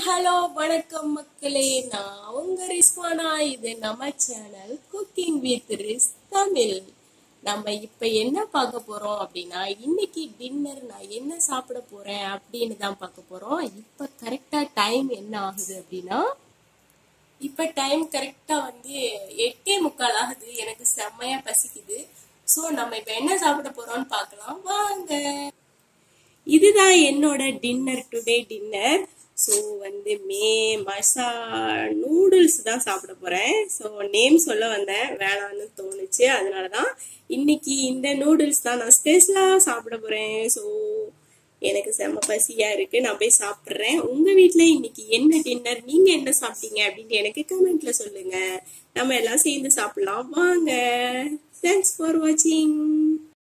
hello வணக்கம் மக்களே நான் உங்க ரிஸ்வானா இது நம்ம channel cooking with Riz Tamil நம்ம இப்ப என்ன பார்க்க போறோம் அப்படின்னா இன்னைக்கு டின்னர் நான் என்ன சாப்பிட போறேன் அப்படின்னு தான் பார்க்க போறோம் இப்ப கரெக்டா டைம் என்ன ஆகுது அப்படின்னா இப்ப டைம் கரெக்டா வந்து எட்டே முக்கால் ஆகுது எனக்கு செம்மையா பசிக்குது சோ நம்ம இப்ப என்ன சாப்பிட போறோம்னு பார்க்கலாம் வாங்க இதுதான் என்னோட டின்னர் டுடே டின்னர் ஸோ வந்து மே மசா நூடுல்ஸ் தான் சாப்பிட போறேன் ஸோ நேம் சொல்ல வந்தேன் வேணான்னு தோணுச்சு அதனால தான் இன்னைக்கு இந்த நூடுல்ஸ் தான் நான் ஸ்பெஷலாக சாப்பிட போறேன் ஸோ எனக்கு செம்ம பசியா இருக்கு நான் போய் சாப்பிட்றேன் உங்க வீட்ல இன்னைக்கு என்ன டின்னர் நீங்க என்ன சாப்பிட்டீங்க அப்படின்னு எனக்கு கமெண்ட்ல சொல்லுங்க நம்ம எல்லாம் சேர்ந்து சாப்பிடலாம் வாங்க தேங்க்ஸ் ஃபார் வாட்சிங்